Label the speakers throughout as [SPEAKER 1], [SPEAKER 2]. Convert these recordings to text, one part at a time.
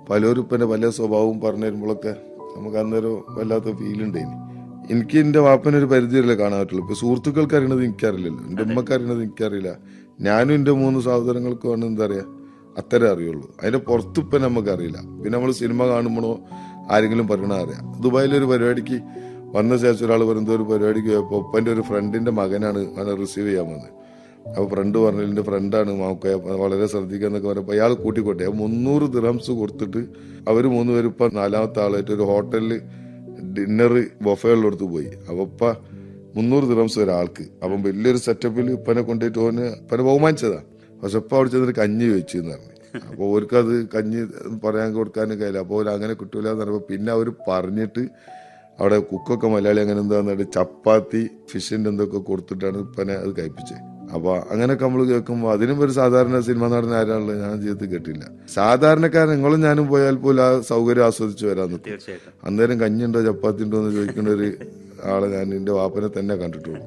[SPEAKER 1] പലരും ഇപ്പന്റെ പല സ്വഭാവവും പറഞ്ഞു തരുമ്പോഴൊക്കെ നമുക്ക് അന്നേരം വല്ലാത്ത ഫീൽ ഉണ്ടായിന് എനിക്ക് എന്റെ വാപ്പനെ ഒരു പരിധിയല്ലേ കാണാൻ പറ്റുള്ളൂ ഇപ്പൊ സുഹൃത്തുക്കൾക്ക് അറിയണത് എനിക്കറിയില്ലല്ലോ എന്റെ ഉമ്മക്ക് അറിയണത് എനിക്കറിയില്ല ഞാനും എന്റെ മൂന്ന് സഹോദരങ്ങൾക്കുമാണ് എന്താ പറയാ അത്തരം അറിയുള്ളൂ അതിന്റെ പുറത്ത് ഇപ്പൊ നമുക്ക് അറിയില്ല പിന്നെ നമ്മൾ സിനിമ കാണുമ്പോഴോ ആരെങ്കിലും പറയണ അറിയാം ദുബായിലൊരു പരിപാടിക്ക് വന്ന ശേഷം ഒരാൾ പറയുന്നത് ഒരു പരിപാടിക്ക് പോയപ്പോ ഒപ്പന്റെ ഒരു ഫ്രണ്ടിന്റെ മകനാണ് അവനെ റിസീവ് ചെയ്യാൻ വന്നത് അപ്പൊ ഫ്രണ്ട് പറഞ്ഞു എന്റെ ഫ്രണ്ടാണ് മാക്കോയ വളരെ ശ്രദ്ധിക്കുക എന്നൊക്കെ പറഞ്ഞപ്പോ അയാൾ കൂട്ടിക്കോട്ടെ അപ്പൊ മുന്നൂറ് ദിറംസ് കൊടുത്തിട്ട് അവര് മൂന്നുപേരും ഇപ്പൊ നാലാമത്തെ ആളായിട്ട് ഒരു ഹോട്ടലിൽ ഡിന്നർ ബൊഫയുള്ളടത്ത് പോയി അപ്പൊ ഇപ്പ മുന്നൂറ് ദിറംസ് ഒരാൾക്ക് അപ്പം വലിയൊരു സെറ്റപ്പിൽ ഇപ്പനെ കൊണ്ടുപോയിട്ട് ഓന് ഇപ്പനെ ബഹുമാനിച്ചതാ പക്ഷെ ഇപ്പൊ അവിടെ ചെന്നിട്ട് കഞ്ഞി വെച്ചു എന്ന് പറഞ്ഞു അപ്പൊ ഓർക്ക് അത് കഞ്ഞി പറയാൻ കൊടുക്കാനും കഴിയില്ല അപ്പോൾ ഓര് അങ്ങനെ കിട്ടൂല എന്ന് പറഞ്ഞപ്പോ പിന്നെ അവർ പറഞ്ഞിട്ട് അവിടെ കുക്കൊക്കെ മലയാളി അങ്ങനെ എന്താ ചപ്പാത്തി ഫിഷിന്റെ എന്തൊക്കെ കൊടുത്തിട്ടാണ് ഇപ്പനെ അത് കഴിപ്പിച്ചത് അപ്പൊ അങ്ങനെയൊക്കെ നമ്മൾ കേൾക്കുമ്പോൾ അതിനും ഒരു സാധാരണ സിനിമ നടൻ ആരാണുള്ളത് ഞാൻ ജീവിതത്തിൽ കേട്ടില്ല സാധാരണക്കാരൻ നിങ്ങളും ഞാനും പോയാൽ പോലും ആ സൗകര്യം ആസ്വദിച്ച് വരാൻ നിൽക്കും
[SPEAKER 2] തീർച്ചയായിട്ടും
[SPEAKER 1] അന്നേരം കഞ്ഞിയുണ്ടോ ചപ്പാത്തി ഉണ്ടോ എന്ന് ചോദിക്കുന്ന ഒരു ആളെ ഞാൻ എന്റെ വാപ്പനെ തന്നെ കണ്ടിട്ടുള്ളൂ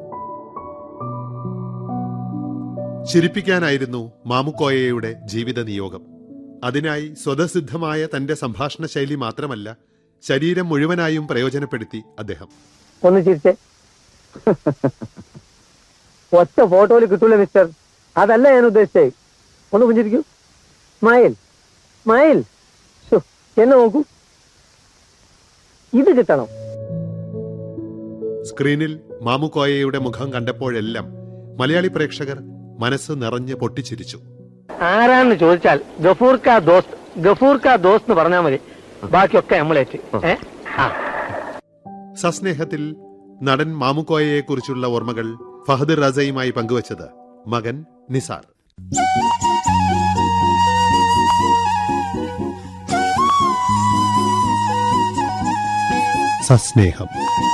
[SPEAKER 3] ചിരിപ്പിക്കാനായിരുന്നു മാമുക്കോയയുടെ ജീവിത നിയോഗം അതിനായി സ്വതസിദ്ധമായ തന്റെ സംഭാഷണ ശൈലി മാത്രമല്ല ശരീരം മുഴുവനായും പ്രയോജനപ്പെടുത്തി അദ്ദേഹം
[SPEAKER 4] ഒന്ന് ചിരിച്ചേ ഒറ്റ ഫോട്ടോയിൽ കിട്ടൂല മിസ്റ്റർ അതല്ല ഞാൻ ഉദ്ദേശിച്ചേ ഒന്ന് പുഞ്ചിരിക്കൂ സ്മൈൽ സ്മൈൽ ശ്ശോ, എന്നെ നോക്കൂ ഇത് കിട്ടണം
[SPEAKER 3] സ്ക്രീനിൽ മാമുക്കോയയുടെ മുഖം കണ്ടപ്പോഴെല്ലാം മലയാളി പ്രേക്ഷകർ മനസ്സ് നിറഞ്ഞ് പൊട്ടിച്ചിരിച്ചു
[SPEAKER 4] ആരാന്ന് ചോദിച്ചാൽ ഗഫൂർ കാ ദോസ്ത് ഗഫൂർ കാ ദോസ്ത് എന്ന് പറഞ്ഞാൽ മതി ബാക്കിയൊക്കെ നമ്മളേറ്റ് ഏ ആ
[SPEAKER 3] സസ്നേഹത്തിൽ നടൻ മാമുക്കോയയെക്കുറിച്ചുള്ള ഓർമ്മകൾ ഫഹദ് റസയുമായി പങ്കുവച്ചത് മകൻ നിസാർ സസ്നേഹം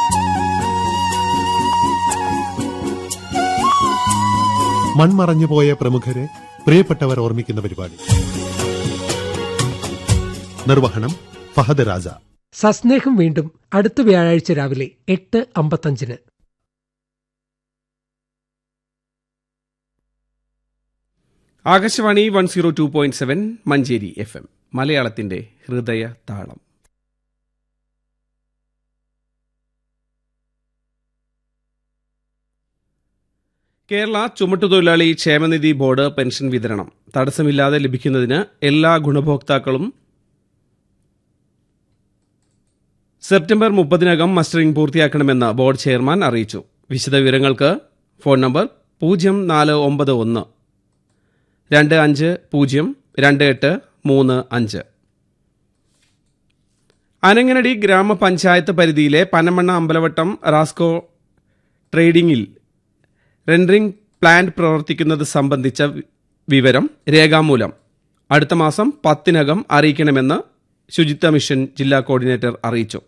[SPEAKER 3] മൺമറഞ്ഞുപോയ പ്രമുഖരെ പ്രിയപ്പെട്ടവർ ഓർമ്മിക്കുന്ന പരിപാടി നിർവഹണം ഫഹദ് രാജ
[SPEAKER 5] സസ്നേഹം വീണ്ടും അടുത്ത വ്യാഴാഴ്ച രാവിലെ എട്ട് അമ്പത്തഞ്ചിന്
[SPEAKER 6] Akashvani one zero two point seven Manjeri F M മലയാളത്തിന്റെ ഹൃദയ താളം കേരള ചുമട്ടുതൊഴിലാളി ക്ഷേമനിധി ബോർഡ് പെൻഷൻ വിതരണം തടസ്സമില്ലാതെ ലഭിക്കുന്നതിന് എല്ലാ ഗുണഭോക്താക്കളും സെപ്റ്റംബർ മുപ്പതിനകം മസ്റ്ററിംഗ് പൂർത്തിയാക്കണമെന്ന് ബോർഡ് ചെയർമാൻ അറിയിച്ചു വിശദവിവരങ്ങൾക്ക് ഫോൺ നമ്പർ പൂജ്യം നാല് ഒമ്പത് ഒന്ന് രണ്ട് അഞ്ച് പൂജ്യം രണ്ട് എട്ട് മൂന്ന് അഞ്ച് അനങ്ങനടി ഗ്രാമപഞ്ചായത്ത് പരിധിയിലെ പനമണ്ണ അമ്പലവട്ടം റാസ്കോ ട്രേഡിംഗിൽ റെൻഡറിംഗ് പ്ലാന്റ് പ്രവർത്തിക്കുന്നത് സംബന്ധിച്ച വി- വിവരം രേഖാമൂലം അടുത്ത മാസം പത്തിനകം അറിയിക്കണമെന്ന് ശുചിത്വ മിഷൻ ജില്ലാ കോർഡിനേറ്റർ അറിയിച്ചു